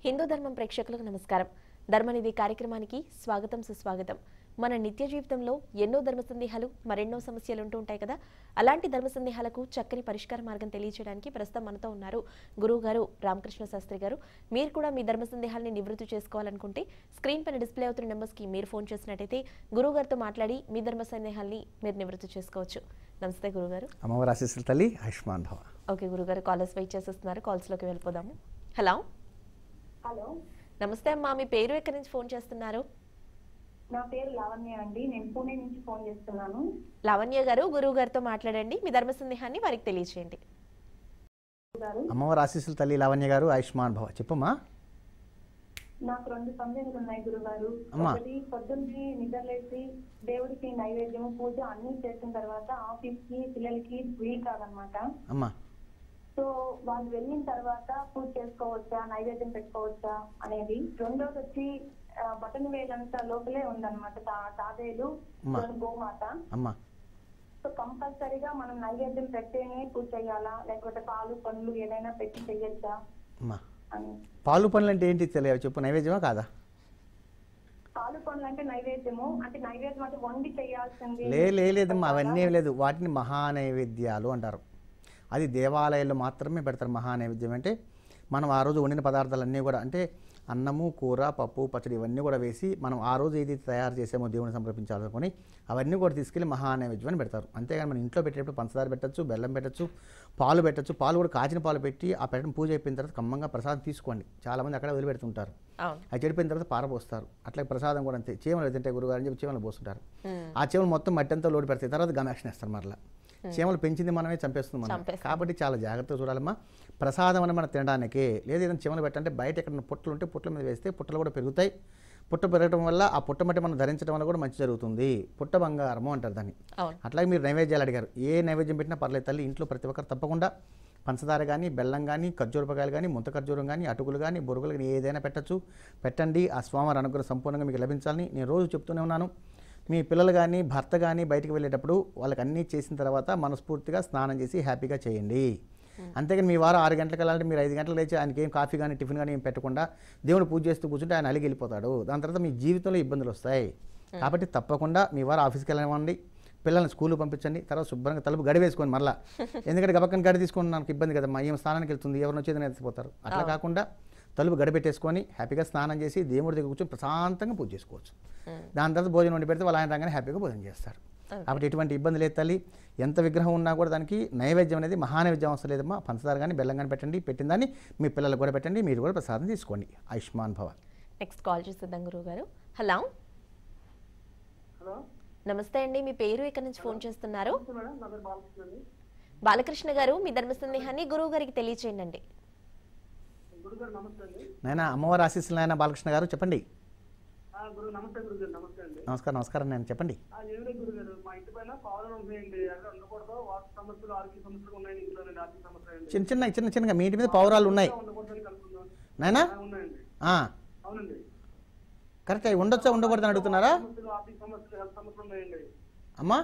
హిందూ ధర్మం ప్రేక్షకులకు నమస్కారం ధర్మనిధి కార్యక్రమానికి స్వాగతం సుస్వాగతం మన నిత్య జీవితంలో ఎన్నో ధర్మ సందేహాలు మరెన్నో సమస్యలు ఉంటూ ఉంటాయి కదా అలాంటి ధర్మ సందేహాలకు చక్కని పరిష్కార మార్గం తెలియజేయడానికి ప్రస్తుతం మనతో ఉన్నారు గురువు గారు రామకృష్ణ శాస్త్రి గారు మీరు కూడా మీ ధర్మ సందేహాలని నివృత్తి చేసుకోవాలనుకుంటే స్క్రీన్ పైన డిస్ప్లే అవుతున్న నెంబర్స్కి మీరు ఫోన్ చేసినట్టయితే గురువు గారితో మాట్లాడి మీ ధర్మ సందేహాల్ని మీరు నివృత్తి చేసుకోవచ్చు నమస్తే గురుగారు అమ్మవారి ఆశీస్సుల తల్లి ఆయుష్మాన్ భవ ఓకే గురుగారు కాలర్స్ వెయిట్ చేసేస్తున్నారు కాల్స్లోకి వెళ్ళిపోదాము హలో హలో నమస్తే అమ్మా మీ పేరు ఎక్కడి నుంచి ఫోన్ చేస్తున్నారు నా పేరు లావణ్య అండి నేను పూణే నుంచి ఫోన్ చేస్తున్నాను లావణ్య గారు గురువు గారితో మాట్లాడండి మీ ధర్మ సందేహాన్ని వారికి తెలియచేయండి గారు అమ్మవారి ఆశీస్సుల తల్లి లావణ్య గారు ఆయుష్మాన్ భవ చెప్పమ్మా నాకు రెండు సందేహాలు ఉన్నాయి గురుగారు అమ్మా. ఒకటి పొద్దున్నే నిద్రలేసి దేవుడికి నైవేద్యం పూజ అన్ని చేసిన తర్వాత ఆఫీస్ కి పిల్లలకి వీలు కాదనమాట అమ్మా సో వాళ్ళు వెళ్ళిన తర్వాత పూజ చేసుకోవచ్చా నైవేద్యం పెట్టుకోవచ్చా అనేది రెండోది వచ్చి ఆ, బటన్ వేలంతా లోపలే ఉందన్నమాట తా- తాబేలు అమ్మా. రెండు గోమాత అమ్మా సో కంపల్సరీగా మనం నైవేద్యం పెట్టేనే పూజ చేయాలా లేకపోతే పాలు పండ్లు ఏదైనా పెట్టి చెయ్యొచ్చా అమ్మా అని పాలు పనులు అంటే ఏంటి తెలియదు చెప్పు నైవేద్యమా కాదా పాలు పండ్లు అంటే నైవేద్యము అంటే నైవేద్యం అంటే వండి చేయాల్సింది లే లే లేదమ్మా అవన్నీ ఏం లేదు వాటిని మహానైవేద్యాలు అంటారు అది దేవాలయాల్లో మాత్రమే పెడతారు మహానైవేద్యం అంటే మనం ఆ రోజు వండిన పదార్థాలన్నీ కూడా అంటే అన్నము కూర పప్పు పచ్చడి ఇవన్నీ కూడా వేసి మనం ఆ రోజు ఏది తయారు చేసామో దేవుని సమర్పించాలనుకొని అవన్నీ కూడా తీసుకెళ్ళి మహానైవేద్యం అని పెడతారు అంతేగాని మన ఇంట్లో పెట్టేటప్పుడు పంచదార పెట్టచ్చు బెల్లం పెట్టచ్చు పాలు పెట్టచ్చు పాలు కూడా కాచిన పాలు పెట్టి ఆ పెట్టిన పూజ అయిపోయిన తర్వాత కమ్మంగా ప్రసాదం తీసుకోండి చాలామంది అక్కడ వదిలిపెడుతుంటారు అవును అది చెడిపోయిన తర్వాత పారపోస్తారు అట్లా ప్రసాదం కూడా అంతే చీమలు తింటే గురుగారు అని చెప్పి చీమలు పోస్తుంటారు మ్మ్. ఆ చీమలు మొత్తం మట్టి అంతా లోటు పెడతాయి తర్వాత గమాక్షన్ వేస్తారు మరలా చీమలు పెంచింది మనమే చంపేస్తుంది మనం చంపేస్తుంది. కాబట్టి చాలా జాగ్రత్తగా చూడాలమ్మా ప్రసాదం అని మనం తినడానికే లేదా ఏదైనా చీమలు పెట్టంటే బయట ఎక్కడ పుట్టలు ఉంటే పుట్టల మీద వేస్తే పుట్టలు కూడా పెరుగుతాయి పుట్ట పెరగడం వల్ల ఆ పుట్ట మట్టి మనం ధరించడం వల్ల కూడా మంచి జరుగుతుంది పుట్ట బంగారము అంటారు దాన్ని అవును అట్లాగే మీరు నైవేద్యాలు అడిగారు ఏ నైవేద్యం పెట్టినా పర్లేదు తల్లి ఇంట్లో ప్రతి ఒక్కరు తప్పకుండా పంచదార కానీ బెల్లం కానీ ఖర్జూరపకాయలు కానీ ముంత ఖర్జూరం కానీ అటుకులు కానీ బొరుగులు కానీ ఏదైనా పెట్టచ్చు పెట్టండి ఆ స్వామివారి అనుగ్రహం సంపూర్ణంగా మీకు లభించాలని నేను రోజు చెప్తూనే ఉన్నాను మీ పిల్లలు కానీ భర్త కానీ బయటికి వెళ్ళేటప్పుడు వాళ్ళకి అన్నీ చేసిన తర్వాత మనస్ఫూర్తిగా స్నానం చేసి హ్యాపీగా చేయండి అంతేగాని మీ వారు ఆరు గంటలకు వెళ్ళాలంటే మీరు ఐదు గంటలకు లేచి ఆయనకి ఏం కాఫీ కానీ టిఫిన్ కానీ ఏం పెట్టకుండా దేవుడు పూజ చేస్తూ కూర్చుంటే ఆయన అలిగి వెళ్ళిపోతాడు దాని తర్వాత మీ జీవితంలో ఇబ్బందులు వస్తాయి కాబట్టి తప్పకుండా మీ వారు ఆఫీస్కి వెళ్ళనివ్వండి పిల్లల్ని స్కూల్కి పంపించండి తర్వాత శుభ్రంగా తలుపు గడి వేసుకొని మరలా ఎందుకంటే గబక్కన గడి తీసుకొని నాకు ఇబ్బంది కదమ్మా ఏం స్నానానికి వెళ్తుంది ఎవరిని వచ్చేది ఎత్తిపోతారు అట్లా కాకుండా తలుపు గడి పెట్టేసుకొని హ్యాపీగా స్నానం చేసి దేవుడి దగ్గర కూర్చొని ప్రశాంతంగా పూజ చేసుకోవచ్చు దాని తర్వాత భోజనం వండి పెడితే వాళ్ళు ఆయన రాగానే హ్యాపీగా భోజనం చేస్తారు కాబట్టి ఎటువంటి ఇబ్బంది లేదు తల్లి ఎంత విగ్రహం ఉన్నా కూడా దానికి నైవేద్యం అనేది మహానైవేద్యం అవసరం లేదమ్మా పంచదార కానీ బెల్లం కానీ పెట్టండి పెట్టిన దాన్ని మీ పిల్లలకు కూడా పెట్టండి మీరు కూడా ప్రసాదం తీసుకోండి ఆయుష్మాన్ భవ నెక్స్ట్ కాల్ చేసేద్దాం గురువు గారు హలో హలో నమస్తే అండి మీ పేరు ఎక్కడి నుంచి ఫోన్ చేస్తున్నారు మేడం నా పేరు బాలకృష్ణ అండి బాలకృష్ణ గారు మీ ధర్మ సందేహాన్ని గురువు గారికి తెలియచేయండి గురుగారు నమస్తే అండి నాయన అమ్మవారి ఆశీస్సులు నాయన బాలకృష్ణ గారు చెప్పండి గురు నమస్తే గురుగారు నమస్తే అండి నమస్కారం నమస్కారం నేను చెప్పండి ఏమిటి గురుగారు మా ఇంటి పైన పావులు ఉన్నాయండి అక్కడ ఉండకూడదు వాస్తు సమస్యలు ఆరోగ్య సమస్యలు ఉన్నాయి ఇంట్లో ఆర్థిక సమస్యలు అండి చిన్న చిన్న చిన్న చిన్నగా మీ ఇంటి మీద పౌరాలు ఉన్నాయి ఉండకూడదని కలుపుకుందాం నాయనా ఉన్నాయండి ఆ, అవునండి కరెక్ట్ అవి ఉండొచ్చా ఉండకూడదని అడుగుతున్నారా సమస్యలు ఆర్థిక సమస్యలు హెల్త్ సమస్యలు ఉన్నాయండి అమ్మా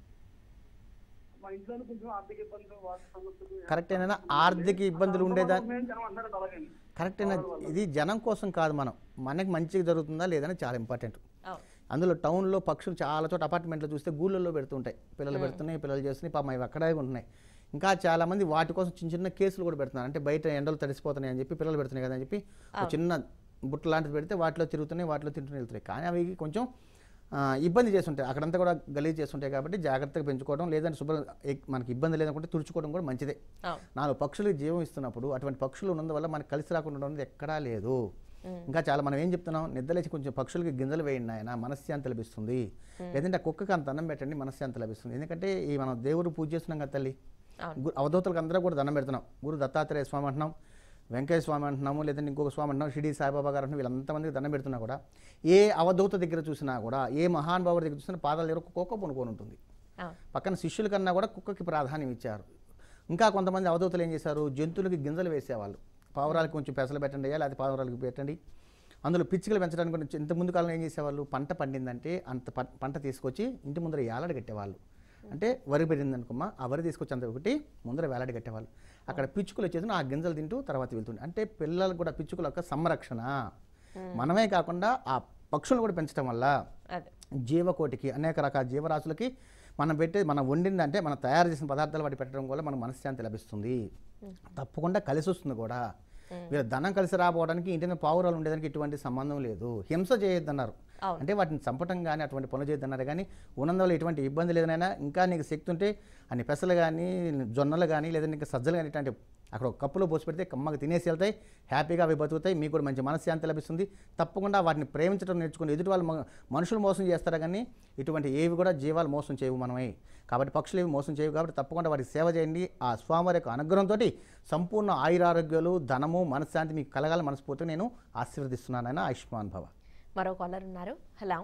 మా ఇంట్లో కొంచెం ఆర్థిక ఇబ్బందులు వాస్తు సమస్యలు కరెక్టేనా ఆర్థిక ఇబ్బందులు ఉండేదా ఉన్నాయని జనం అందరూ అలాగండి కరెక్టేనా ఇది జనం కోసం కాదు మనం మనకి మంచిగా జరుగుతుందా లేదని చాలా ఇంపార్టెంట్ అవును అందులో టౌన్లో పక్షులు చాలా చోట అపార్ట్మెంట్లో చూస్తే గూళ్ళల్లో పెడుతుంటాయి పిల్లలు పెడుతున్నాయి పిల్లలు చేస్తున్నాయి పాపం అవి అక్కడే ఉంటున్నాయి ఇంకా చాలామంది వాటి కోసం చిన్న చిన్న కేసులు కూడా పెడుతున్నారు అంటే బయట ఎండలు తడిసిపోతున్నాయి అని చెప్పి పిల్లలు పెడుతున్నాయి కదా అని చెప్పి ఒక చిన్న బుట్ట లాంటిది పెడితే వాటిలో తిరుగుతున్నాయి వాటిలో తింటూనే వెళ్తున్నాయి కానీ అవి కొంచెం ఆ, ఇబ్బంది చేస్తుంటాయి అక్కడంతా కూడా గలీజ్ చేస్తుంటాయి కాబట్టి జాగ్రత్తగా పెంచుకోవడం లేదంటే శుభ్రం ఎక్- మనకి ఇబ్బంది లేదనుకుంటే తుడుచుకోవడం కూడా మంచిదే అవును నాలుగు పక్షులకు జీవం ఇస్తున్నప్పుడు అటువంటి పక్షులు ఉన్నందువల్ల మనకు కలిసి రాకుండా ఉండడం అనేది ఎక్కడా లేదు ఇంకా చాలా మనం ఏం చెప్తున్నాం నిద్రలేచి కొంచెం పక్షులకి గింజలు వేయండి ఆయన మనశ్శాంతి లభిస్తుంది లేదంటే ఆ కుక్కకి అంత అన్నం పెట్టండి మనశ్శాంతి లభిస్తుంది ఎందుకంటే ఈ మనం దేవుడు పూజ చేస్తున్నాం కదా తల్లి అవును గు- అవధూతలకు అందరూ కూడా దండం పెడుతున్నాం గురు దత్తాత్రేయ స్వామి అంటున్నాం వెంకయ్య స్వామి అంటున్నాము లేదంటే ఇంకొక స్వామి అంటున్నాం షిడి సాయిబాబా గారు అంటున్నాం వీళ్ళంతమందికి దండం పెడుతున్నా కూడా ఏ అవధూత దగ్గర చూసినా కూడా ఏ మహానుభావుడి దగ్గర చూసినా పాదాల దగ్గర ఒక కుక్క పొనుకొని ఉంటుంది అవును పక్కన శిష్యుల కన్నా కూడా కుక్కకి ప్రాధాన్యం ఇచ్చారు ఇంకా కొంతమంది అవధూతలు ఏం చేశారు జంతువులకి గింజలు వేసేవాళ్ళు పావురాలకు కొంచెం పెసలు పెట్టండి అయ్యా లేకపోతే పావురాలకు పెట్టండి అందులో పిచ్చుకలు పెంచడానికి కూడా ఇంత ముందు కాలంలో ఏం చేసేవాళ్ళు పంట పండిందంటే అంత ప- పంట తీసుకొచ్చి ఇంటి ముందర ఏలాడ కట్టేవాళ్ళు అంటే వరి పెరిగింది అనుకోమా ఆ వరి తీసుకొచ్చి అంత ఒకటి ముందర వేలాడి కట్టేవాళ్ళు అక్కడ పిచ్చుకలు వచ్చేసి ఆ గింజలు తింటూ తర్వాత వెళ్తుంది అంటే పిల్లలకు కూడా పిచ్చుకల యొక్క సంరక్షణ మనమే కాకుండా ఆ పక్షులను కూడా పెంచడం వల్ల అదే జీవకోటికి అనేక రకాల జీవరాశులకి మనం పెట్టే మనం వండిందంటే మనం తయారు చేసిన పదార్థాలు వాటి పెట్టడం వల్ల మనకు మనశ్శాంతి లభిస్తుంది తప్పకుండా కలిసి వస్తుంది కూడా వీళ్ళ ధనం కలిసి రాబోవడానికి ఇంటి మీద పావురాలు ఉండేదానికి ఎటువంటి సంబంధం లేదు హింస చేయొద్దన్నారు అవును. అంటే వాటిని చంపటం కానీ అటువంటి పనులు చేయొద్దన్నారు కానీ ఉన్నందువల్ల ఎటువంటి ఇబ్బంది లేదనైనా ఇంకా నీకు శక్తి ఉంటే అన్ని పెసలు కానీ జొన్నలు కానీ లేదంటే ఇంకా సజ్జలు కానీ ఇట్లాంటి అక్కడ ఒక కప్పులో పోసి పెడితే కమ్మగా తినేసి వెళ్తాయి హ్యాపీగా అవి బతుకుతాయి మీకు కూడా మంచి మనశ్శాంతి లభిస్తుంది తప్పకుండా వాటిని ప్రేమించడం నేర్చుకుని ఎదుటి వాళ్ళు మ- మనుషులు మోసం చేస్తారు కానీ ఇటువంటి ఏవి కూడా జీవాలు మోసం చేయవు మనమే కాబట్టి పక్షులు ఏవి మోసం చేయవు కాబట్టి తప్పకుండా వారికి సేవ చేయండి ఆ స్వామివారి యొక్క అనుగ్రహంతో సంపూర్ణ ఆయురారోగ్యాలు ధనము మనశ్శాంతి మీకు కలగాలని మనస్ఫూర్తిగా నేను ఆశీర్వదిస్తున్నానైనా ఆయుష్మాన్ భవ మరో కాలర్ ఉన్నారు హలో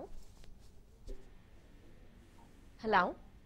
హలో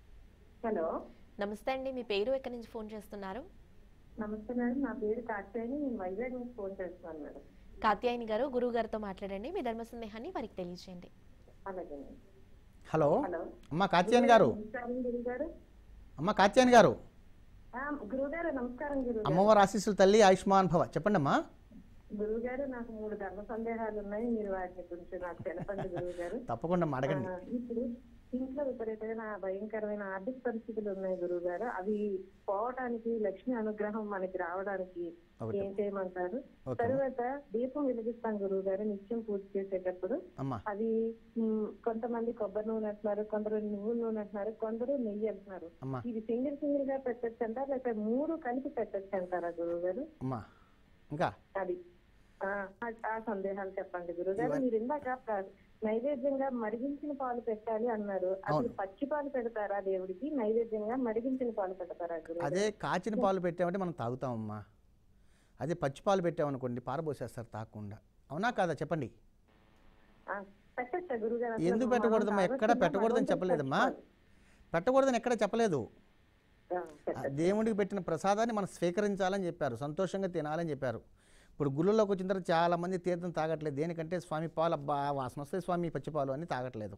హలో నమస్తే అండి మీ పేరు ఎక్కడి నుంచి ఫోన్ చేస్తున్నారు నమస్తే మేడం నా పేరు కాక్షాయిని నేను వైజాగ్ నుంచి ఫోన్ చేస్తున్నాను మేడం కాత్యాయని గారు గురువు గారితో మాట్లాడండి మీ ధర్మ సందేహాన్ని వారికి తెలియజేయండి అలాగే మేడం హలో హలో అమ్మ కాత్యాయని గారు నమస్కారం గురువు గారు అమ్మ కాత్యాయని గారు గురువు గారు నమస్కారం గురువు గారు అమ్మవారి ఆశీస్సులు తల్లి ఆయుష్మాన్ భవ చెప్పండి అమ్మా గురువు గారు నాకు మూడు ధర్మ సందేహాలు ఉన్నాయి మీరు వాటిని కొంచెం నాకు తెలపండి గురువు గారు తప్పకుండా అమ్మ అడగండి ఆ, ఇప్పుడు ఇంట్లో విపరీతమైన భయంకరమైన ఆర్థిక పరిస్థితులు ఉన్నాయి గురువు గారు అవి పోవటానికి లక్ష్మి అనుగ్రహం మనకి రావడానికి ఒకటి. ఏం చేయమంటారు ఓకే. తర్వాత దీపం వెలిగిస్తాం గురువు గారు నిత్యం పూజ చేసేటప్పుడు అమ్మ అది ఉమ్, కొంతమంది కొబ్బరి నూనె అంటున్నారు కొందరు నువ్వుల నూనె అంటున్నారు కొందరు నెయ్యి అంటున్నారు అమ్మ ఇది సింగిల్ సింగిల్ గా పెట్టచ్చు అంటారా లేకపోతే మూడు కలిపి పెట్టచ్చు అంటారా గురువు గారు అమ్మ ఇంకా అది ఆ, ఆ- ఆ సందేహాలు చెప్పండి గురుగారు మీరు ఇందాక ప్ర- నైవేద్యంగా మరిగించిన పాలు పెట్టాలి అన్నారు అసలు పచ్చి పాలు పెడతారా దేవుడికి నైవేద్యంగా మరిగించిన పాలు పెడతారా గురు అదే కాచిన పాలు పెట్టామంటే మనం తాగుతామమ్మా అదే పచ్చి పాలు పెట్టామనుకోండి పారబోసేస్తారు తాగకుండా అవునా కాదా చెప్పండి పెట్టచ్చా గురుగారు అసలు ఎందుకు మనం పెట్టకూడదమ్మా ఎక్కడ తాగొచ్చా? పెట్టకూడదని భగవంతుడికి చెప్పలేదమ్మా పచ్చి పెట్టకూడదని ఎక్కడ చెప్పలేదు పాలు. ఆ, పెట్ట- ఆ దేవుడికి పెట్టిన ప్రసాదాన్ని మనం స్వీకరించాలని చెప్పారు సంతోషంగా తినాలని చెప్పారు ఇప్పుడు గుళ్ళలోకి వచ్చిన తర్వాత చాలా మంది తీర్థం తాగట్లేదు దేనికంటే స్వామి పాలు అబ్బా వాసన వస్తే స్వామి పచ్చి పాలు అని తాగట్లేదు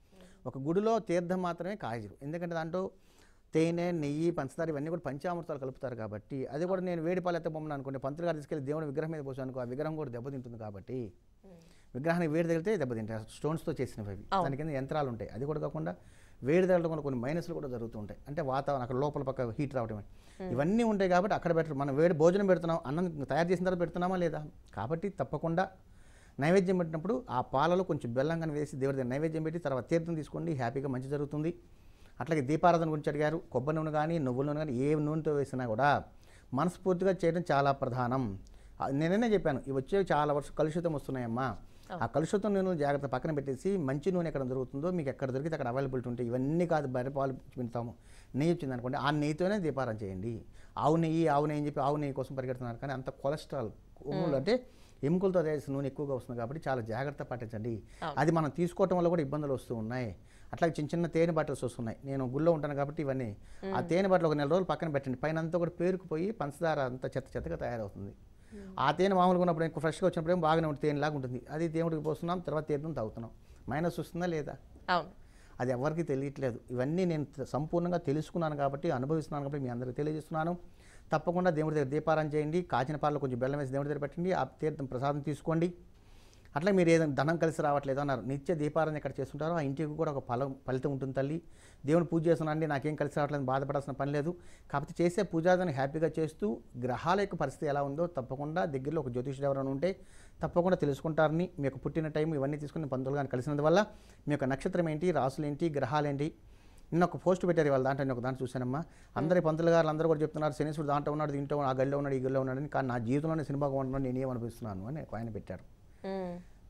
ఒక గుడిలో తీర్థం మాత్రమే కాయజరు ఎందుకంటే దాంట్లో తేనె నెయ్యి పంచదార ఇవన్నీ కూడా పంచామృతాలు కలుపుతారు కాబట్టి అది కూడా నేను వేడి పాలు ఎత్తబొమ్మను అనుకోండి పంతులు గారు తీసుకెళ్ళి దేవుడి విగ్రహం మీద పోసాను అనుకో ఆ విగ్రహం కూడా దెబ్బతింటుంది కాబట్టి విగ్రహానికి వేడి తగిలితే దెబ్బతింటాయి స్టోన్స్తో చేసినవి అవి దాని కింద యంత్రాలు ఉంటాయి అది కూడా కాకుండా వేడి తగలడం వల్ల కొన్ని మైనస్లు కూడా జరుగుతూ ఉంటాయి అంటే వాతావరణం అక్కడ లోపల పక్క హీట్ రావడం ఇవన్నీ ఉంటాయి కాబట్టి అక్కడ పెట్టరు మనం వేడి భోజనం పెడుతున్నాం అన్నం తయారు చేసిన తర్వాత పెడుతున్నామా లేదా కాబట్టి తప్పకుండా నైవేద్యం పెట్టినప్పుడు ఆ పాలలో కొంచెం బెల్లం కానీ వేసి దేవుడి దగ్గర నైవేద్యం పెట్టి తర్వాత తీర్థం తీసుకోండి హ్యాపీగా మంచి జరుగుతుంది అట్లాగే దీపారాధన గురించి అడిగారు కొబ్బరి నూనె కానీ నువ్వుల నూనె కానీ ఏ నూనెతో వేసినా కూడా మనస్ఫూర్తిగా చేయడం చాలా ప్రధానం ఆ, నేనే చెప్పాను ఇవి వచ్చేవి చాలా వర్షం కలుషితం వస్తున్నాయమ్మా ఆ కలుషితం నూనెలు జాగ్రత్త పక్కన పెట్టేసి మంచి నూనె ఎక్కడ దొరుకుతుందో మీకు ఎక్కడ దొరికితే అక్కడ అవైలబిలిటీ ఉంటాయి ఇవన్నీ కాదు బయట పాలు పిండుతాము నెయ్యి వచ్చింది అనుకోండి ఆ నెయ్యితోనే దీపారాధన చేయండి ఆవు నెయ్యి ఆవు నెయ్యి అని చెప్పి ఆవు నెయ్యి కోసం పరిగెడుతున్నారు కానీ అంత కొలెస్ట్రాల్ కొమ్ములు అంటే ఎముకలతో తయారు చేసిన నూనె ఎక్కువగా వస్తుంది కాబట్టి చాలా జాగ్రత్త పాటించండి అది మనం తీసుకోవటం వల్ల కూడా ఇబ్బందులు వస్తూ ఉన్నాయి అట్లాగే చిన్న చిన్న తేనె బాటిల్స్ వస్తున్నాయి నేను గుళ్ళో ఉంటాను కాబట్టి ఇవన్నీ ఆ తేనె బాటిల్ ఒక నెల రోజులు పక్కన పెట్టండి పైన అంతా కూడా పేరుకుపోయి పంచదార అంతా చెత్త చెత్తగా తయారవుతుంది ఆ తేనె మామూలుగా ఉన్నప్పుడు ఇంకా ఫ్రెష్గా వచ్చినప్పుడు ఏమో బాగానే ఉంటుంది తేనెలాగా ఉంటుంది అది దేవుడికి పోస్తున్నాం తర్వాత తీర్థం తాగుతున్నాం మైనస్ వస్తుందా లేదా అవును అది ఎవరికి తెలియట్లేదు ఇవన్నీ నేను త- సంపూర్ణంగా తెలుసుకున్నాను కాబట్టి అనుభవిస్తున్నాను కాబట్టి మీ అందరికీ తెలియజేస్తున్నాను తప్పకుండా దేవుడి దగ్గర దీపారాయణ చేయండి కాచిన పాలలో కొంచెం బెల్లం వేసి దేవుడి దగ్గర పెట్టండి ఆ తీర్థం ప్రసాదం తీసుకోండి అట్లా మీరు ఏదైనా ధనం కలిసి రావట్లేదు అన్నారు నిత్య దీపారాధన ఎక్కడ చేస్తుంటారో ఆ ఇంటికి కూడా ఒక ఫలం ఫలితం ఉంటుంది తల్లి దేవుని పూజ చేస్తున్నానండి నాకేం కలిసి రావట్లేదు బాధపడాల్సిన పని లేదు కాకపోతే చేసే పూజాదని హ్యాపీగా చేస్తూ గ్రహాల యొక్క పరిస్థితి ఎలా ఉందో తప్పకుండా దగ్గరలో ఒక జ్యోతిషుడు ఎవరైనా ఉంటే తప్పకుండా తెలుసుకుంటారని మీ యొక్క పుట్టిన టైం ఇవన్నీ తీసుకుని పంతులు కానీ కలిసినందువల్ల మీ యొక్క నక్షత్రం ఏంటి రాసులు ఏంటి గ్రహాలు ఏంటి నిన్న ఒక పోస్ట్ పెట్టారు వాళ్ళ దాంట్లో నేను ఒక దాంట్లో చూశానమ్మా అందరి పంతులు గారు అందరూ కూడా చెప్తున్నారు శనీశ్వరుడు దాంట్లో ఉన్నాడు దీంట్లో ఆ గడిలో ఉన్నాడు ఈ గడిలో ఉన్నాడు అని కానీ నా జీవితంలోనే సినిమా బాగుంటున్నాను నేనేం అనిపిస్తున్నాను అని ఒక ఆయన పెట్టారు ఉమ్.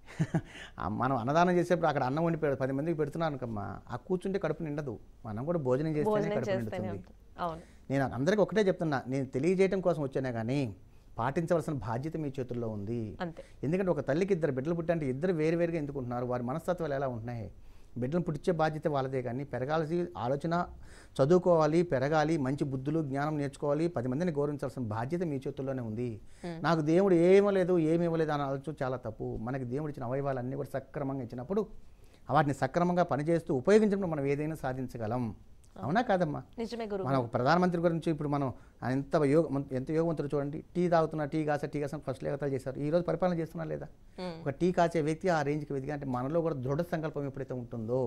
ఆ మనం అన్నదానం చేసేప్పుడు అక్కడ అన్నం వండి పెడ- పది మందికి పెడుతున్నాను కమ్మా ఆ కూర్చుంటే కడుపు నిండదు మనం కూడా భోజనం చేస్తేనే భోజనం కడుపు చేస్తేనే నిండుతుంది ఉంటుంది అవును నేను అందరికీ ఒకటే చెప్తున్నా నేను తెలియజేయడం కోసం వచ్చానే కానీ పాటించవలసిన బాధ్యత మీ చేతుల్లో ఉంది అంతే ఎందుకంటే ఒక తల్లికి ఇద్దరు బిడ్డలు పుట్టంటే ఇద్దరు వేరు వేరుగా ఎందుకు ఉంటున్నారు వారి మనస్తత్వాలు ఎలా ఉంటున్నాయి బిడ్డలను పుట్టించే బాధ్యత వాళ్ళదే కానీ పెరగాల్సి ఆలోచన చదువుకోవాలి పెరగాలి మంచి బుద్ధులు జ్ఞానం నేర్చుకోవాలి పది మందిని గౌరవించాల్సిన బాధ్యత మీ చేతుల్లోనే ఉంది నాకు దేవుడు ఏమలేదు ఏమి ఇవ్వలేదు అని ఆలోచన చాలా తప్పు మనకి దేవుడు ఇచ్చిన అవయవాలన్నీ కూడా సక్రమంగా ఇచ్చినప్పుడు వాటిని సక్రమంగా పనిచేస్తూ ఉపయోగించినప్పుడు మనం ఏదైనా సాధించగలం అవునా కాదమ్మా నిజమే గురువు మన ఒక ప్రధానమంత్రి గురించి ఇప్పుడు మనం ఆయన ఎంత యోగ మన- ఎంత యోగవంతుడు చూడండి టీ తాగుతున్నా టీ కాసా టీ కాసా ఫస్ట్ లేఖతాలు చేశారు ఈ రోజు పరిపాలన చేస్తున్నా లేదా మ్మ్. ఒక టీ కాచే వ్యక్తి ఆ రేంజ్కి వ్యక్తి అంటే మనలో కూడా దృఢ సంకల్పం ఎప్పుడైతే ఉంటుందో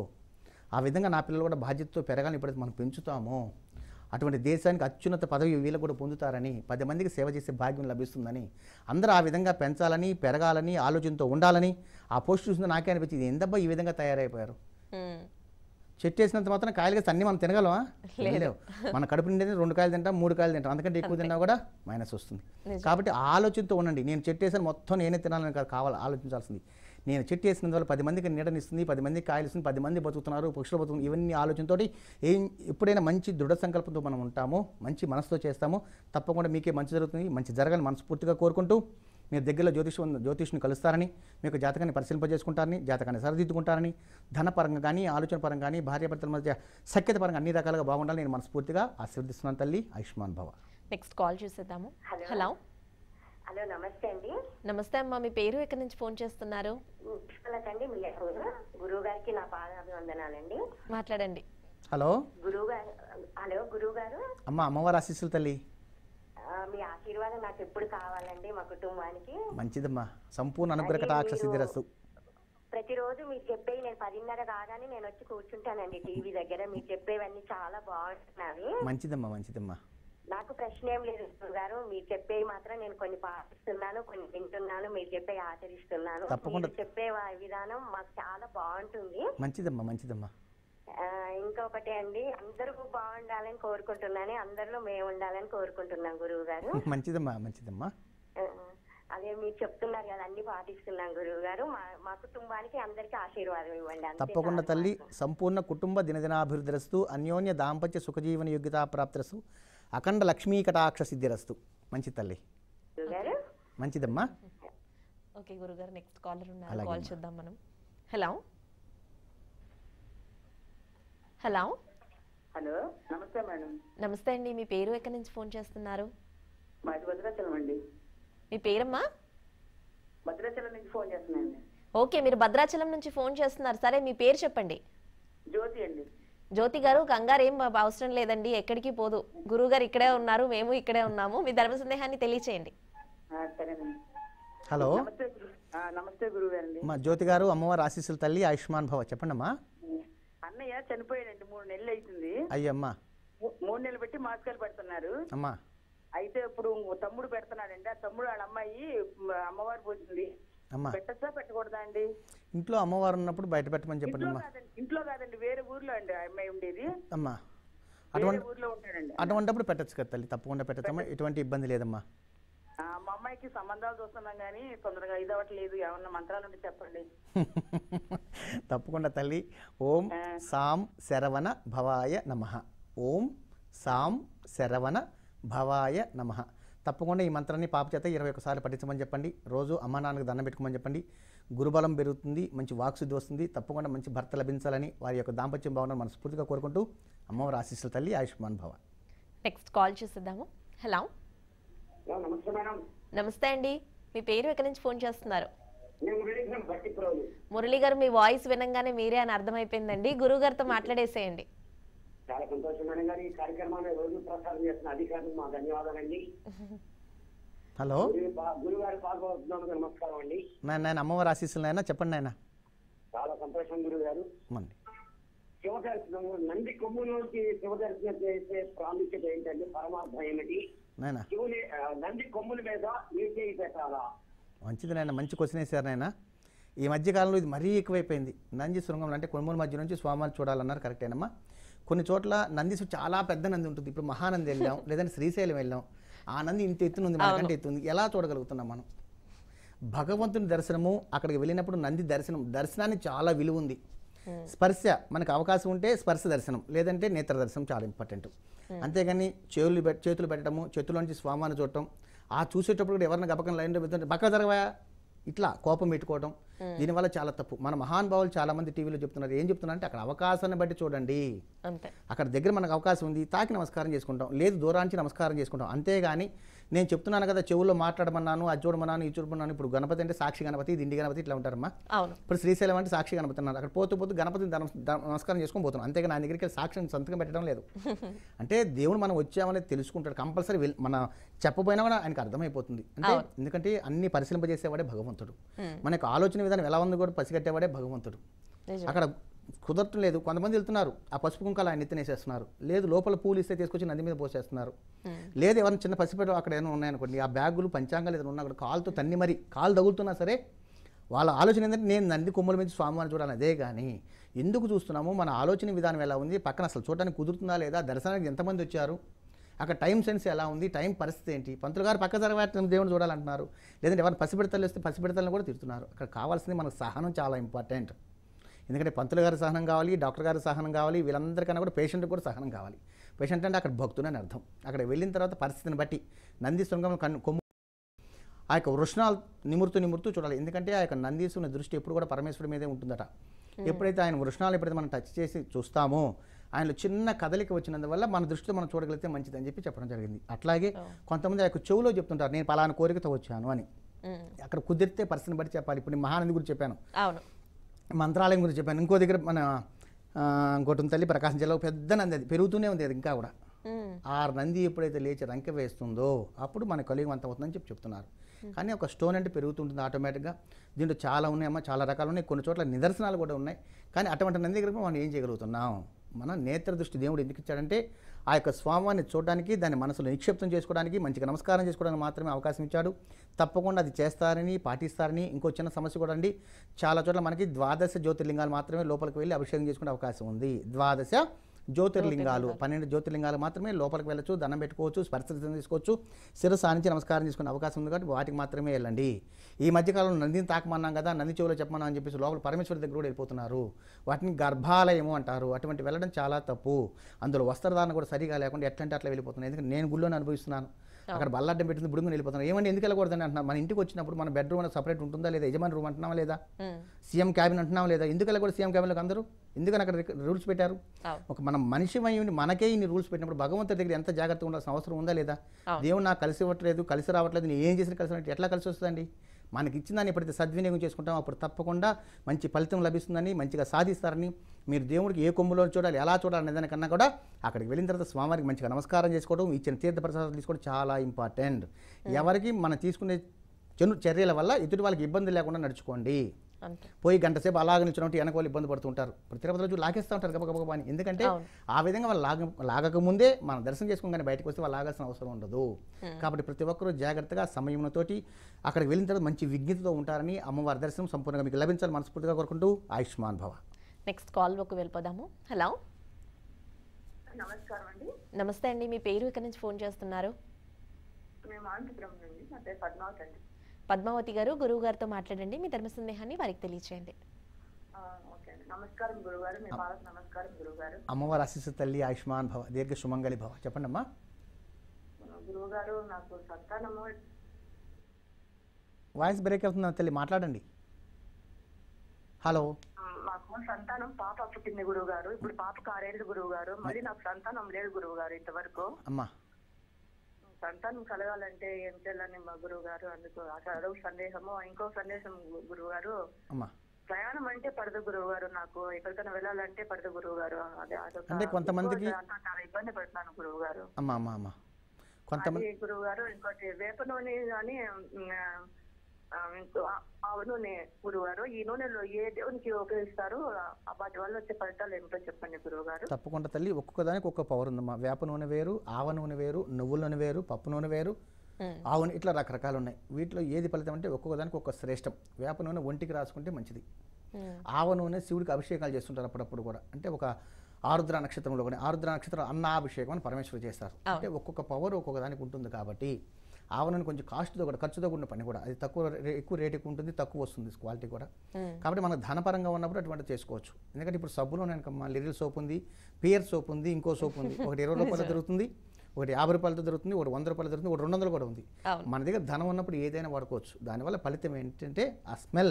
ఆ విధంగా నా పిల్లలు కూడా బాధ్యతతో పెరగాలని ఎప్పుడైతే మనం పెంచుతామో అటువంటి దేశానికి అత్యున్నత పదవి వీళ్ళు కూడా పొందుతారని పది మందికి సేవ చేసే భాగ్యం లభిస్తుందని అందరూ ఆ విధంగా పెంచాలని పెరగాలని ఆలోచనతో ఉండాలని ఆ పోస్ట్ చూసింది నాకే అనిపించింది ఎందబ్బా ఈ విధంగా తయారైపోయారు మ్మ్. చెట్టు వేసినంత మాత్రం కాయలు వేస్తే అన్ని మనం తినగలమా లేవు మన కడుపు నిండేది రెండు కాయలు తింటాం మూడు కాయలు తింటాం అంతకంటే ఎక్కువ తిన్నా కూడా మైనస్ వస్తుంది నిజం. కాబట్టి ఆ ఆలోచనతో ఉండండి నేను చెట్టు వేసాను మొత్తం నేనే తినాలని కాదు కావాలి ఆలోచించాల్సింది నేను చెట్టు వేసినందువల్ల పది మందికి నీడనిస్తుంది పది మందికి కాయలు ఇస్తుంది పది మంది బతుకుతున్నారు పక్షులు బతుకుతున్నారు ఇవన్నీ ఆలోచనతోటి ఏం ఎప్పుడైనా మంచి దృఢ సంకల్పంతో మనం ఉంటామో మంచి మనసుతో చేస్తామో తప్పకుండా మీకే మంచి జరుగుతుంది మంచి జరగాలని మనస్ఫూర్తిగా కోరుకుంటూ మీరు దగ్గరలో జ్యోతిషం జ్యోతిష్ని కలుస్తారని మీకు జాతకాన్ని పరిశీలింపజేసుకుంటారని జాతకాన్ని సరిదిద్దుకుంటారని ధనపరంగా కానీ ఆలోచన పరంగా కానీ భార్యాభర్తల మధ్య సఖ్యత పరంగా అన్ని రకాలుగా బాగుండాలని నేను మనస్ఫూర్తిగా ఆశీర్వదిస్తున్నాను తల్లి ఆయుష్మాన్ భవ నెక్స్ట్ కాల్ చూసేద్దాము హలో. హలో హలో నమస్తే అండి నమస్తే అమ్మా మీ పేరు ఎక్కడి నుంచి ఫోన్ చేస్తున్నారు పుష్పలతండి మిల్లెపూర్ గురువు గారికి నా పాదాభివందనాలండి మాట్లాడండి హలో గురువు గారు హలో గురువు గారు అమ్మ అమ్మవారి ఆశీస్సులు తల్లి ఆ, మీ ఆశీర్వాదం నాకు ఎప్పుడు కావాలండి మా కుటుంబానికి మంచిదమ్మా సంపూర్ణ అనుగ్రహ కటాక్ష సిద్ధిరస్తు ప్రతిరోజు మీరు చెప్పేవి నేను పదిన్నర కాగానే నేను వచ్చి కూర్చుంటానండి టీవీ దగ్గర మీరు చెప్పేవన్నీ చాలా బాగుంటున్నాయి మంచిదమ్మా మంచిదమ్మా నాకు ప్రశ్న ఏం లేదు గురువు గారు మీరు చెప్పేవి మాత్రం నేను కొన్ని పాటిస్తున్నాను కొన్ని వింటున్నాను మీరు చెప్పేవి ఆచరిస్తున్నాను తప్పకుండా. మీరు చెప్పే వా- విధానం మాకు చాలా బాగుంటుంది మంచిదమ్మా మంచిదమ్మా ఆ, ఇంకొకటి అండి అందరూ బాగుండాలని కోరుకుంటున్నాను అందరిలో మేము ఉండాలని కోరుకుంటున్నాం గురువు గారు మంచిదమ్మా మంచిదమ్మా ఆ, అదే మీరు చెప్తున్నారు కదా అన్ని పాటిస్తున్నాం గురువు గారు మా మా కుటుంబానికి అందరికి ఆశీర్వాదం ఇవ్వండి అంతే తప్పకుండా చాలు తల్లి మాకు. సంపూర్ణ కుటుంబ దినదినాభివృద్ధిరస్తు అన్యోన్య దాంపత్య సుఖజీవన యోగ్యతా ప్రాప్తిరస్తు అఖండ లక్ష్మీ కటాక్ష సిద్ధిరస్తు మంచి తల్లి గురువు గారు మంచిదమ్మా ఓకే గురుగారు నెక్స్ట్ కాలర్ ఉన్నారు అలాగే కాల్ అమ్మా. చూద్దాం మనం హలో హలో హలో నమస్తే మేడం నమస్తే అండి మీ పేరు ఎక్కడి నుంచి ఫోన్ చేస్తున్నారు మాది భద్రాచలం అండి మీ పేరమ్మా భద్రాచలం నుంచి ఫోన్ చేస్తున్నానండి ఓకే మీరు భద్రాచలం నుంచి ఫోన్ చేస్తున్నారు సరే మీ పేరు చెప్పండి జ్యోతి అండి జ్యోతి గారు కంగారు ఏం బా- అవసరం లేదండి ఎక్కడికి పోదు గురువు గారు ఇక్కడే ఉన్నారు మేము ఇక్కడే ఉన్నాము మీ ధర్మ సందేహాన్ని తెలియచేయండి ఆ, సరేనండి హలో నమస్తే గురు- ఆ, నమస్తే గురువు గారండి మా జ్యోతి గారు అమ్మవారి ఆశీస్సులు తల్లి ఆయుష్మాన్ భవ చెప్పండమ్మా అన్నయ్య చనిపోయాడండి మూడు నెలలు అవుతుంది అయ్యమ్మా మూ- మూడు నెలలు పెట్టి మాస్కలు పెడుతున్నారు అమ్మా అయితే ఇప్పుడు తమ్ముడు పెడుతున్నాడండి ఆ తమ్ముడు వాళ్ళ అమ్మాయి మ, అమ్మవారు పోతుంది అమ్మా పెట్టచ్చా పెట్టకూడదా అండి ఇంట్లో అమ్మవారు ఉన్నప్పుడు బయట పెట్టమని చెప్పండి ఇంట్లో అమ్మా కాదండి ఇంట్లో కాదండి వేరే ఊర్లో అండి ఆ అమ్మాయి ఉండేది అమ్మా వేరే అటువంటి ఊర్లో ఉంటాడండి అటువంటిప్పుడు పెట్టచ్చు కదా తల్లి తప్పకుండా పెట్టచ్చమ్మా ఎటువంటి ఇబ్బంది లేదమ్మా ఆ, మా అమ్మాయికి సంబంధాలు చూస్తున్నాం కానీ తొందరగా ఇది అవ్వట్లేదు ఏమన్నా మంత్రాలు ఉంటే చెప్పండి తప్పకుండా తల్లి ఓం సాం శరవణ భవాయ నమ ఓం సాం శరవణ భవాయ నమ తప్పకుండా ఈ మంత్రాన్ని పాప చేత ఇరవై ఒకసారి పఠించమని చెప్పండి రోజు అమ్మ నాన్నకు దండం పెట్టుకోమని చెప్పండి గురుబలం పెరుగుతుంది మంచి వాక్శుద్ధి వస్తుంది తప్పకుండా మంచి భర్త లభించాలని వారి యొక్క దాంపత్యం భావన మనస్ఫూర్తిగా కోరుకుంటూ అమ్మవారి ఆశీస్సుల తల్లి ఆయుష్మాన్ భవ నెక్స్ట్ కాల్ చూసేద్దాము హలో నమస్తే మేడం నమస్తే అండి మీ పేరు ఎక్కడి నుంచి ఫోన్ చేస్తున్నారు నేను విడిగిన బట్టి ప్రోలు మురళి గారు మీ వాయిస్ వినంగానే మీరే అని అర్థమైపోయిందండి గురువు గారితో మాట్లాడేసేయండి చాలా సంతోషం మేడం గారు ఈ కార్యక్రమాన్ని రోజు ప్రసారం చేస్తున్న అధికారులు మా ధన్యవాదాలండి హలో గురు- పా- గురుగారు పాల్గొంటున్నందుకు నమస్కారం అండి నాయన నాయన అమ్మవారి ఆశీస్సులు నాయన చెప్పండి నాయన చాలా సంతోషం గురువు గారు మండి శివ దర్శనము నంది కొమ్ములోకి శివ దర్శనం చేసే ప్రాముఖ్యత ఏంటంటే పరమార్థం ఏమిటి నాయన శివుని ఆ, నంది కొమ్ముల మీద ఏ చేయి పెట్టాలా మంచిది నాయన మంచి క్వశ్చన్ వేశారు నాయన ఈ మధ్యకాలంలో ఇది మరీ ఎక్కువైపోయింది నంది శృంగంలో అంటే కొనుమూల మధ్య నుంచి స్వామివారిని చూడాలన్నారు కరెక్టేనమ్మా కొన్ని చోట్ల నంది సు- చాలా పెద్ద నంది ఉంటుంది ఇప్పుడు మహానంది వెళ్ళాం లేదంటే శ్రీశైలం వెళ్ళాం ఆ నంది ఇంత ఎత్తునుంది మనకంటే ఎత్తుంది ఎలా చూడగలుగుతున్నాం మనం భగవంతుని దర్శనము అక్కడికి వెళ్ళినప్పుడు నంది దర్శనం దర్శనానికి చాలా విలువ ఉంది స్పర్శ మనకు అవకాశం ఉంటే స్పర్శ దర్శనం లేదంటే నేత్ర దర్శనం చాలా ఇంపార్టెంట్ అంతేగాని చేతులు పెట్ చేతులు పెట్టడము చేతుల్లోంచి స్వామాన్ని చూడటం ఆ చూసేటప్పుడు కూడా ఎవరిని గబకం లైన్లో పెడుతుంటే బక్క జరగవా ఇట్లా కోపం పెట్టుకోవడం దీనివల్ల చాలా తప్పు మన మహానుభావులు చాలా మంది టీవీలో చెప్తున్నారు ఏం చెప్తున్నారు అంటే అక్కడ అవకాశాన్ని బట్టి చూడండి అంతే అక్కడ దగ్గర మనకు అవకాశం ఉంది తాకి నమస్కారం చేసుకుంటాం లేదు దూరానికి నమస్కారం చేసుకుంటాం అంతేగాని నేను చెప్తున్నాను కదా చెవుల్లో మాట్లాడమన్నాను అది చూడమన్నాను ఇది చూడమన్నాను ఇప్పుడు గణపతి అంటే సాక్షి గణపతి దిండి గణపతి ఇట్లా ఉంటారమ్మా అవును ఇప్పుడు శ్రీశైలం అంటే సాక్షి గణపతి అన్నారు అక్కడ పోతూ పోతూ గణపతిని ధనం- ధ- నమస్కారం చేసుకొని పోతున్నాం అంతేగా నా దగ్గరికి వెళ్ళి సాక్షిని సంతకం పెట్టడం లేదు అంటే దేవుడు మనం వచ్చామనేది తెలుసుకుంటాడు కంపల్సరీ వెల్- మన చెప్పబోయినా కూడా ఆయనకు అర్థమైపోతుంది అంటే ఎందుకంటే అన్ని పరిశీలింపజేసేవాడే భగవంతుడు మనకు ఆలోచన విధానం ఎలా ఉంది కూడా పసిగట్టేవాడే భగవంతుడు నిజం అక్కడ కుదరటం లేదు కొంతమంది వెళ్తున్నారు ఆ పసుపు కుంకాలు ఆయన ఎత్తినేసేస్తున్నారు లేదు లోపల పూలు ఇస్తే తీసుకొచ్చి నది మీద పోసేస్తున్నారు లేదు ఎవరైనా చిన్న పసిపెట్టు అక్కడ ఏమైనా ఉన్నాయనుకోండి ఆ బ్యాగులు పంచాంగాలు ఏదైనా ఉన్నా కూడా కాలుతో తన్ని మరి కాలు తగులుతున్నా సరే వాళ్ళ ఆలోచన ఏంటంటే నేను నంది కొమ్ముల మీద స్వామివారిని చూడాలి అదే కానీ ఎందుకు చూస్తున్నాము మన ఆలోచన విధానం ఎలా ఉంది పక్కన అసలు చూడడానికి కుదురుతుందా లేదా దర్శనానికి ఎంతమంది వచ్చారు అక్కడ టైం సెన్స్ ఎలా ఉంది టైం పరిస్థితి ఏంటి పంతులు గారు పక్క జరగబెట్టిన దేవుడు చూడాలంటున్నారు లేదంటే ఎవరైనా పసిపెడతలు వస్తే పసిపెడతలను కూడా తిడుతున్నారు అక్కడ కావాల్సింది మనకు సహనం చాలా ఇంపార్టెంట్ ఎందుకంటే పంతులు గారి సహనం కావాలి డాక్టర్ గారి సహనం కావాలి వీళ్ళందరికన్నా కూడా పేషెంట్కి కూడా సహనం కావాలి పేషెంట్ అంటే అక్కడ భక్తుడు అని అర్థం అక్కడ వెళ్ళిన తర్వాత పరిస్థితిని బట్టి నంది శృంగం కన్ను కొమ్ము ఆ యొక్క వృషణాలు నిమురుతూ నిమురుతూ చూడాలి ఎందుకంటే ఆ యొక్క నందీశ్వరుని దృష్టి ఎప్పుడు కూడా పరమేశ్వరుడి మీదే ఉంటుందట ఎప్పుడైతే ఆయన వృషణాలు ఎప్పుడైతే మనం టచ్ చేసి చూస్తామో ఆయనలో చిన్న కదలిక వచ్చినందువల్ల మన దృష్టిలో మనం చూడగలిగితే మంచిదని చెప్పి చెప్పడం జరిగింది అట్లాగే కొంతమంది ఆ యొక్క చెవులో చెప్తుంటారు నేను పలానా కోరికతో వచ్చాను అని ఉమ్. అక్కడ కుదిరితే పరిస్థితిని బట్టి చెప్పాలి ఇప్పుడు నేను మహానంది గురించి చెప్పాను అవును మంత్రాలయం గురించి చెప్పాను ఇంకో దగ్గర మన ఆ, ఇంకోటి తల్లి ప్రకాశం జిల్లాలో పెద్ద నంది అది పెరుగుతూనే ఉంది అది ఇంకా కూడా ఉమ్. ఆ నంది ఎప్పుడైతే లేచి రంకె వేస్తుందో అప్పుడు మన కలియుగం అంత అవుతుందని చెప్పి చెప్తున్నారు కానీ ఒక స్టోన్ అంటే పెరుగుతుంటుంది ఆటోమేటిక్గా దీంట్లో చాలా ఉన్నాయమ్మా చాలా రకాలు ఉన్నాయి కొన్ని చోట్ల నిదర్శనాలు కూడా ఉన్నాయి కానీ అటువంటి నంది దగ్గర మనం ఏం చేయగలుగుతున్నాం మన నేత్ర దృష్టి దేవుడు ఎందుకు ఇచ్చాడంటే ఆ యొక్క స్వామిని చూడడానికి దాన్ని మనసులో నిక్షిప్తం చేసుకోవడానికి మంచిగా నమస్కారం చేసుకోవడానికి మాత్రమే అవకాశం ఇచ్చాడు తప్పకుండా అది చేస్తారని పాటిస్తారని ఇంకో చిన్న సమస్య కూడా అండి చాలా చోట్ల మనకి ద్వాదశ జ్యోతిర్లింగాలు మాత్రమే లోపలికి వెళ్ళి అభిషేకం చేసుకునే అవకాశం ఉంది ద్వాదశ జ్యోతిర్లింగాలు పన్నెండు జ్యోతిర్లింగాలు మాత్రమే లోపలికి వెళ్ళొచ్చు దండం పెట్టుకోవచ్చు స్పర్శం తీసుకోవచ్చు శిరస్సు ఆనించి నమస్కారం చేసుకునే అవకాశం ఉంది కాబట్టి వాటికి మాత్రమే వెళ్ళండి ఈ మధ్యకాలంలో నందిని తాకమన్నాం కదా నంది చెవులో చెప్పమన్నా అని చెప్పేసి లోపల పరమేశ్వరి దగ్గర కూడా వెళ్ళిపోతున్నారు వాటిని గర్భాలయము అంటారు అటువంటి వెళ్ళడం చాలా తప్పు అందులో వస్త్రధారణ కూడా సరిగా లేకుండా ఎట్లంటే అట్లా వెళ్ళిపోతున్నాయి ఎందుకంటే నేను గుళ్ళోనే అనుభవిస్తున్నాను అక్కడ బల్లడ్డం పెట్టింది బుడుగుని వెళ్ళిపోతున్నాను ఏమంటే ఎందుకు వెళ్ళకూడదని అంటున్నా మన ఇంటికి వచ్చినప్పుడు మన బెడ్రూమ్ అనేది సపరేట్ ఉంటుందా లేదా యజమాని రూమ్ అంటున్నావా లేదా ఉమ్. సీఎం క్యాబిన్ అంటున్నావా లేదా ఎందుకు వెళ్ళకూడదు సీఎం క్యాబిన్లోకి అందరూ ఎందుకని అక్కడ రూల్స్ పెట్టారు అవును. ఒక మనం మనిషి అయి ఉండి మనకే ఇన్ని రూల్స్ పెట్టినప్పుడు భగవంతుడి దగ్గర ఎంత జాగ్రత్తగా ఉండాల్సిన అవసరం ఉందా లేదా అవును. దేవుడు నాకు కలిసి ఇవ్వట్లేదు కలిసి రావట్లేదు నేను ఏం చేసినా కలిసి రావట్లేదు, ఎట్లా కలిసి వస్తుందండి మనకి ఇచ్చిన దాన్ని ఎప్పుడైతే సద్వినియోగం చేసుకుంటామో అప్పుడు తప్పకుండా మంచి ఫలితం లభిస్తుందని మంచిగా సాధిస్తారని మీరు దేవుడికి ఏ కొమ్ములో చూడాలి ఎలా చూడాలి అనే దానికన్నా కూడా అక్కడికి వెళ్ళిన తర్వాత స్వామివారికి మంచిగా నమస్కారం చేసుకోవడం ఇచ్చిన తీర్థ ప్రసాదాలు తీసుకోవడం చాలా ఇంపార్టెంట్ ఎవరికి మనం తీసుకునే చెను చర్యల వల్ల ఎదుటి వాళ్ళకి ఇబ్బంది లేకుండా నడుచుకోండి అంతే పోయి గంట సేపు అలాగ నిల్చున్నట్టు వెనక వాళ్ళు ఇబ్బంది పడుతుంటారు ఇప్పుడు తిరుపతిలో చూసి లాగేస్తూ ఉంటారు గబ గబ అని ఎందుకంటే అవును. ఆ విధంగా వాళ్ళు లాగ లాగక ముందే మనం దర్శనం చేసుకోగానే బయటకు వస్తే వాళ్ళు లాగాల్సిన అవసరం ఉండదు కాబట్టి ప్రతి ఒక్కరూ జాగ్రత్తగా సమయంతోటి అక్కడికి వెళ్ళిన తర్వాత మంచి విజ్ఞతతో ఉంటారని అమ్మవారి దర్శనం సంపూర్ణంగా మీకు లభించాలి మనస్ఫూర్తిగా కోరుకుంటూ ఆయుష్మాన్ భవ నెక్స్ట్ కాల్ బుక్ వెళ్ళిపోదాము హలో నమస్కారం అండి నమస్తే అండి మీ పేరు ఇక్కడ నుంచి ఫోన్ చేస్తున్నారు మేము ఆంధ్రపురం నుండి నా పేరు పద్మావతి అండి పద్మావతి గారు గురువు గారితో మాట్లాడండి మీ ధర్మ సందేహాన్ని వారికి తెలియచేయండి ఆ, ఓకే అండి నమస్కారం గురుగారు మీ పాలకు నమస్కారం గురుగారు అమ్మవారి ఆశీస్సు తల్లి ఆయుష్మాన్ భవ దీర్ఘ సుమంగళి భవ చెప్పండి అమ్మా గురువుగారు నాకు సంతానము వాయిస్ బ్రేక్ అవుతుందా తల్లి మాట్లాడండి హలో ఆ, మాకు సంతానం పాప పుట్టింది గురువు గారు ఇప్పుడు పాపకు ఆరేళ్ళు గురువు గారు మరి నాకు సంతానం లేదు గురువు గారు ఇంతవరకు అమ్మా సంతానం కలగాలంటే ఏం చేయాలని మా గురువు గారు అందుకు అసలు అదొక సందేహము ఇంకో సందేశం గురువు గారు అమ్మా ప్రయాణం అంటే పడదు గురువు గారు నాకు ఎక్కడికైనా వెళ్ళాలంటే పడదు గురువు గారు అదే అదొక అంటే కొంతమందికి- ఎక్కువ అంతా చాలా ఇబ్బంది పడుతున్నాను గురువు గారు అమ్మా అమ్మా అమ్మా కొంతమంది అది గురువు గారు ఇంకోటి వేప నూనె కానీ ఆ, ఇంకో ఆ- ఆవు నూనె గురువు గారు ఈ నూనెలో ఏ దేవునికి ఉపయోగిస్తారు ఆ వాటి వల్ల వచ్చే ఫలితాలు ఏమిటో చెప్పండి గురువు గారు తప్పకుండా తల్లి ఒక్కొక్క దానికి ఒక్కొక్క పవర్ ఉందమ్మా వేప నూనె వేరు ఆవ నూనె వేరు నువ్వుల నూనె వేరు పప్పు నూనె వేరు ఉమ్. ఆవు నూనె ఇట్లా రకరకాలు ఉన్నాయి వీటిలో ఏది ఫలితం అంటే ఒక్కొక్క దానికి ఒక్కొక్క శ్రేష్టం వేప నూనె ఒంటికి రాసుకుంటే మంచిది ఉమ్. ఆవ నూనె శివుడికి అభిషేకాలు చేస్తుంటారు అప్పుడప్పుడు కూడా అంటే ఒక ఆరుద్ర నక్షత్రంలో కూడా ఆరుద్ర నక్షత్రం అన్నాభిషేకం అని పరమేశ్వరు చేస్తారు అంటే ఒక్కొక్క పవర్ ఒక్కొక్క దానికి ఉంటుంది కాబట్టి ఆవ నూనె కొంచెం కాస్ట్తో కూడా ఖర్చుతో కూడిన పని కూడా అది తక్కువ రే- ఎక్కువ రేట్ ఎక్కువ ఉంటుంది తక్కువ వస్తుంది క్వాలిటీ కూడా ఉమ్. కాబట్టి మనకు ధనపరంగా ఉన్నప్పుడు అటువంటి చేసుకోవచ్చు ఎందుకంటే ఇప్పుడు సబ్బులో మా లిరిల్ సోప్ ఉంది పియర్ సోప్ ఉంది ఇంకో సోప్ ఉంది ఒకటి ఇరవై రూపాయలు దొరుకుతుంది ఒకటి యాభై రూపాయలతో దొరుకుతుంది ఒకటి వంద రూపాయలు దొరుకుతుంది ఒకటి రెండు వందలు కూడా ఉంది అవును. మన దగ్గర ధనం ఉన్నప్పుడు ఏదైనా వాడుకోవచ్చు దానివల్ల ఫలితం ఏంటంటే ఆ స్మెల్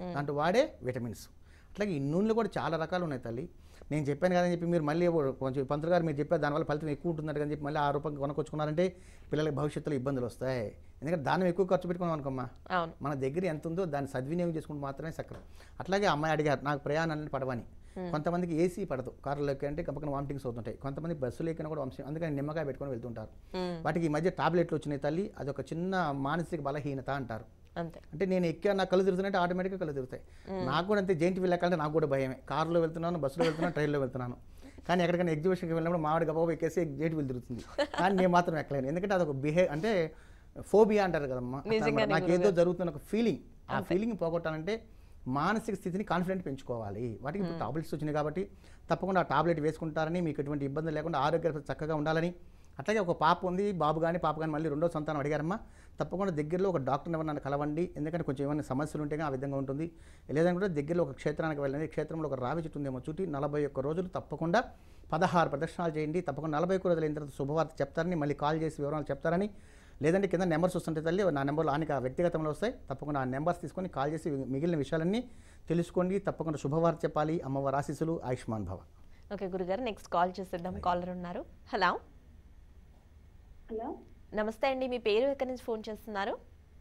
దాంట్లో వాడే విటమిన్స్ అట్లాగే ఈ నూనెలు కూడా చాలా రకాలు ఉన్నాయి తల్లి నేను చెప్పాను కదని చెప్పి మీరు మళ్ళీ కొంచెం పంతులు గారు మీరు చెప్పారు దానివల్ల ఫలితం ఎక్కువ ఉంటుందంట అని చెప్పి మళ్ళీ ఆ రూపంగా కొనుక్కొచ్చుకున్నారంటే పిల్లలకి భవిష్యత్తులో ఇబ్బందులు వస్తాయి ఎందుకంటే దాన్ని ఎక్కువ ఖర్చు పెట్టుకున్నాం అనుకోమ్మా అవును మన దగ్గర ఎంత ఉందో దాన్ని సద్వినియోగం చేసుకుంటూ మాత్రమే సక్రం అట్లాగే అమ్మాయి అడిగారు నాకు ప్రయాణాన్ని పడవని కొంతమందికి ఏసీ పడదు కారులోకి అంటే పక్కన వామిటింగ్స్ అవుతుంటాయి కొంతమంది బస్సులు ఎక్కినా కూడా వంశం అందుకని నిమ్మకాయ పెట్టుకొని వెళ్తుంటారు మ్మ్. వాటికి ఈ మధ్య టాబ్లెట్లు వచ్చినాయి తల్లి అదొక చిన్న మానసిక బలహీనత అంటారు అంతే అంటే నేను ఎక్కా నా కళ్ళు తిరుగుతున్నట్టు ఆటోమేటిక్గా కళ్ళు తిరుగుతాయి నాకు కూడా అంతే జైంట్ వీల్ ఎక్కాలంటే నాకు కూడా భయమే కారులో వెళ్తున్నాను బస్సులో వెళ్తున్నాను ట్రైన్లో వెళ్తున్నాను కానీ ఎక్కడికైనా ఎగ్జిబిషన్కి వెళ్ళినప్పుడు మామిడి గబాబు ఎక్కేసి జైంట్ వీల్ తిరుగుతుంది కానీ నేను మాత్రం ఎక్కలేను ఎందుకంటే అదొక బిహేవ్ అంటే ఫోబియా అంటారు కదమ్మా అట్లా అన్నమాట. నిజంగానే నాకు ఏదో జరుగుతున్న ఒక ఫీలింగ్ ఆ ఫీలింగ్ పోగొట్టాలంటే మానసిక స్థితిని కాన్ఫిడెంట్ పెంచుకోవాలి వాటికి ఇప్పుడు టాబ్లెట్స్ వచ్చినాయి కాబట్టి తప్పకుండా ఆ టాబ్లెట్ వేసుకుంటారని మీకు ఎటువంటి ఇబ్బంది లేకుండా ఆరోగ్య చక్కగా ఉండాలని అట్లాగే ఒక పాప ఉంది బాబు కానీ పాప కానీ మళ్ళీ రెండో సంతానం అడిగారమ్మా తప్పకుండా దగ్గరలో ఒక డాక్టర్ని ఎవరన్నా కలవండి ఎందుకంటే కొంచెం ఏమైనా సమస్యలు ఉంటే ఆ విధంగా ఉంటుంది లేదంటే కూడా దగ్గరలో ఒక క్షేత్రానికి వెళ్ళండి క్షేత్రంలో ఒక రావి చెట్టు ఉందేమో చుట్టి నలభై ఒక్క రోజులు తప్పకుండా పదహారు ప్రదర్శనలు చేయండి తప్పకుండా నలభై ఒక్క రోజులు అయిన తర్వాత శుభవార్త చెప్తారని మళ్ళీ కాల్ చేసి వివరాలు చెప్తారని లేదంటే కింద నెంబర్స్ వస్తుంటే తల్లి నా నెంబర్లో ఆనికి వ్యక్తిగతంలో వస్తాయి తప్పకుండా ఆ నెంబర్స్ తీసుకొని కాల్ చేసి మిగిలిన విషయాలన్నీ తెలుసుకోండి తప్పకుండా శుభవార్త చెప్పాలి అమ్మవారి ఆశీస్సులు ఆయుష్మాన్ భవ ఓకే గురుగారు నెక్స్ట్ కాల్ చేసేద్దాం కాలర్ ఉన్నారు హలో హలో నమస్తే అండి మీ పేరు ఎక్కడి నుంచి ఫోన్ చేస్తున్నారు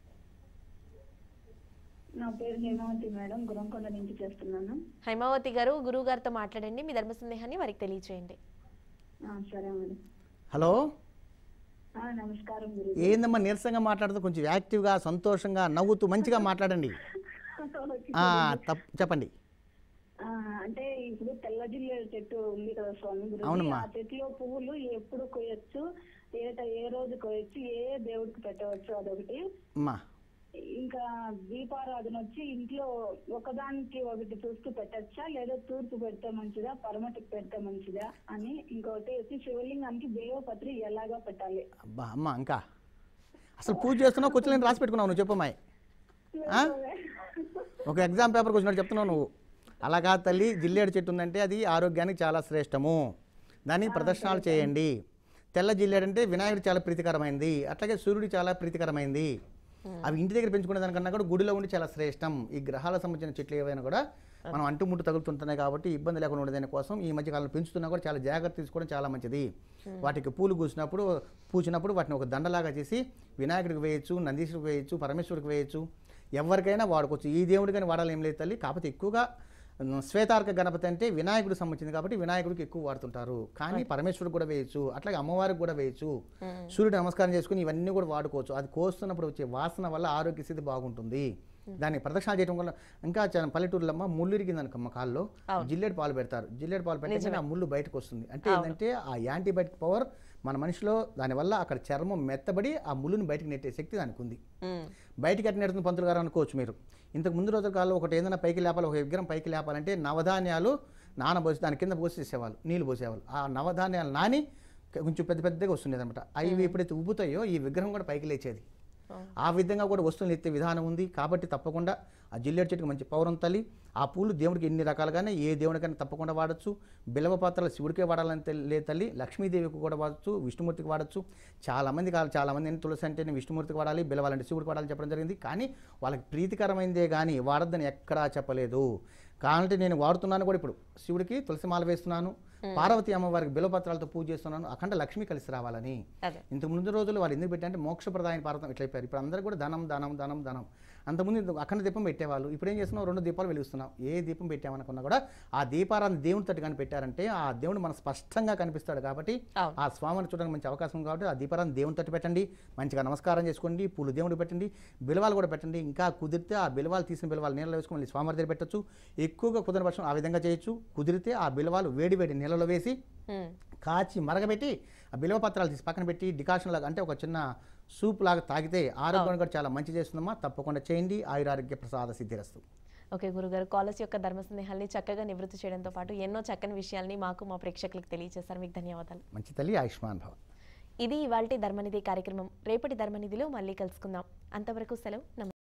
నా పేరు హేమావతి మేడం గురంకొండ నుంచి చేస్తున్నాను హైమావతి గారు గురువు గారితో మాట్లాడండి మీ ధర్మ సందేహాన్ని వారికి తెలియచేయండి ఆ, సరే మేడం హలో ఆ, నమస్కారం గురు ఏందమ్మా నీరసంగా మాట్లాడుతూ కొంచెం యాక్టివ్గా సంతోషంగా నవ్వుతూ మంచిగా మాట్లాడండి ఆ, తప్ చెప్పండి ఆ, అంటే ఇప్పుడు తెల్ల జిల్లేడు చెట్టు ఉంది కదా స్వామి గురుజీ. అవునమ్మా. ఆ చెట్టులో పువ్వులు ఎప్పుడు కోయొచ్చు ఏ ట- ఏ రోజు కోయొచ్చు ఏ దేవుడికి పెట్టవచ్చు అదొకటి అమ్మా ఇంకా దీపారాధన వచ్చి ఇంట్లో ఒకదానికి ఒకటి చూస్తూ పెట్టచ్చా లేదా తూర్పు పెడితే మంచిదా పరమటికి పెడితే మంచిదా అని ఇంకొకటి వచ్చి శివలింగానికి బిల్వపత్రి ఎలాగా పెట్టాలి అబ్బా అమ్మ ఇంకా అసలు పూజ చేస్తున్నావు కూర్చొని రాసి పెట్టుకున్నావు నువ్వు చెప్పమ్మాయి ఆ? ఒక ఎగ్జామ్ పేపర్కి వచ్చినట్టు చెప్తున్నావు నువ్వు అలా కాదు తల్లి జిల్లేడు చెట్టు ఉందంటే అది ఆరోగ్యానికి చాలా శ్రేష్టము దాన్ని ప్రదర్శనలు చేయండి తెల్ల జిల్లేడు అంటే వినాయకుడు చాలా ప్రీతికరమైంది అట్లాగే సూర్యుడు చాలా ప్రీతికరమైంది అవి ఇంటి దగ్గర పెంచుకునే దానికన్నా కూడా గుడిలో ఉండి చాలా శ్రేష్టం ఈ గ్రహాలకు సంబంధించిన చెట్లు ఏవైనా కూడా మనం అంటుముట్టు తగులుతుంటున్నాయి కాబట్టి ఇబ్బంది లేకుండా ఉండేదాని కోసం ఈ మధ్య కాలంలో పెంచుతున్నా కూడా చాలా జాగ్రత్త తీసుకోవడం చాలా మంచిది వాటికి పూలు పూసినప్పుడు పూచినప్పుడు వాటిని ఒక దండలాగా చేసి వినాయకుడికి వేయచ్చు నందీశ్వరికి వేయచ్చు పరమేశ్వరుడికి వేయచ్చు ఎవరికైనా వాడుకోవచ్చు ఈ దేవుడికని వాడాలి ఏం లేదు తల్లి కాకపోతే ఎక్కువగా ఉమ్, శ్వేతార్క గణపతి అంటే వినాయకుడు సంబంధించింది కాబట్టి వినాయకుడికి ఎక్కువ వాడుతుంటారు కానీ పరమేశ్వరుడు కూడా వేయచ్చు అట్లాగే అమ్మవారికి కూడా వేయచ్చు సూర్యుడు నమస్కారం చేసుకుని ఇవన్నీ కూడా వాడుకోవచ్చు అది కోస్తున్నప్పుడు వచ్చే వాసన వల్ల ఆరోగ్య స్థితి బాగుంటుంది దాన్ని ప్రదక్షిణ చేయడం వల్ల ఇంకా చాలా పల్లెటూరులో అమ్మ ముళ్ళు ఇరిగిందనుకమ్మ కాల్లో జిల్లేడు పాలు పెడతారు జిల్లేడు పాలు పెట్టగానే ఆ ముళ్ళు బయటకు వస్తుంది అంటే ఏంటంటే ఆ యాంటీబయాటిక్ పవర్ మన మనిషిలో దానివల్ల అక్కడ చర్మం మెత్తబడి ఆ ముళ్ళుని బయటకు నెట్టే శక్తి దానికి ఉంది మ్మ్. బయటికి ఎట్ట నెడుతుంది పంతులు గారు అనుకోవచ్చు మీరు ఇంతకు ముందు రోజుల కాలంలో ఒకటి ఏదైనా పైకి లేపాలి ఒక విగ్రహం పైకి లేపాలంటే నవధాన్యాలు నానబోసి దాని కింద పోసేసేవాళ్ళు నీళ్ళు పోసేవాళ్ళు ఆ నవధాన్యాలు నాని కొంచెం పెద్ద పెద్దగా వస్తుండేది అనమాట అవి ఎప్పుడైతే ఉబ్బుతాయో ఈ విగ్రహం కూడా పైకి లేచేది ఆ విధంగా కూడా వస్తువులు ఎత్తే విధానం ఉంది కాబట్టి తప్పకుండా ఆ జిల్లేడు చెట్టుకి మంచి పౌరం తల్లి ఆ పూలు దేవుడికి ఎన్ని రకాలుగానే ఏ దేవుడికైనా తప్పకుండా వాడచ్చు బిలవ పాత్రలు శివుడికే వాడాలని తెల్- లేదు తల్లి లక్ష్మీదేవికి కూడా వాడచ్చు విష్ణుమూర్తికి వాడచ్చు చాలామంది కాదు చాలామంది ఏంటి తులసి అంటేనే విష్ణుమూర్తికి వాడాలి బిలవాలంటే శివుడికి వాడాలని చెప్పడం జరిగింది కానీ వాళ్ళకి ప్రీతికరమైందే కానీ వాడద్దని ఎక్కడా చెప్పలేదు కావాలంటే నేను వాడుతున్నాను కూడా ఇప్పుడు శివుడికి తులసి మాల వేస్తున్నాను పార్వతి అమ్మవారికి బిలపత్రాలతో పూజ చేస్తున్నాను అఖండ లక్ష్మి కలిసి రావాలని అదే ఇంతకు ముందు రోజులు వాళ్ళు ఎందుకు పెట్టారంటే మోక్షప్రదాయన పార్వతం ఇట్లా అయిపోయారు ఇప్పుడు అందరూ కూడా ధనం ధనం ధనం ధనం అంతకుముందు ఇంత అఖండ దీపం పెట్టేవాళ్ళు ఇప్పుడు ఏం చేస్తున్నాం రెండు దీపాలు వెలుగుస్తున్నాం ఏ దీపం పెట్టామనుకున్నా కూడా ఆ దీపారాన్ని దేవుని తట్టు కానీ పెట్టారంటే ఆ దేవుడు మనకు స్పష్టంగా కనిపిస్తాడు కాబట్టి అవును. ఆ స్వామిని చూడడానికి మంచి అవకాశం ఉంది కాబట్టి ఆ దీపారాన్ని దేవుని తట్టు పెట్టండి మంచిగా నమస్కారం చేసుకోండి పూలు దేవుడికి పెట్టండి బిలవాలు కూడా పెట్టండి ఇంకా కుదిరితే ఆ బిలవాలు తీసిన బిలవాలు నీళ్ళలో వేసుకొని మళ్ళీ స్వామి దగ్గర పెట్టచ్చు ఎక్కువగా కుదిరిన పక్షం ఆ విధంగా చేయొచ్చు కుదిరితే ఆ బిలవాలు వేడి వేడి నీళ్ళలో వేసి మ్మ్. కాచి మరగబెట్టి ఆ బిల్వ పత్రాలు తీసి పక్కన పెట్టి డికాషన్ లాగా అంటే ఒక చిన్న సూప్ లాగా తాగితే ఆరోగ్యానికి కూడా చాలా మంచి చేస్తుందమ్మా తప్పకుండా చేయండి ఆయురారోగ్య ప్రసాద సిద్ధిరస్తు ఓకే గురుగారు కాలర్స్ యొక్క ధర్మ సందేహాల్ని చక్కగా నివృత్తి చేయడంతో పాటు ఎన్నో చక్కని విషయాల్ని మాకు మా ప్రేక్షకులకు తెలియజేశారు మీకు ధన్యవాదాలు మంచి తల్లి ఆయుష్మాన్ భవ ఇది ఇవాల్టి ధర్మనిధి కార్యక్రమం రేపటి ధర్మనిధిలో మళ్ళీ కలుసుకుందాం అంతవరకు సెలవు నమస్కారం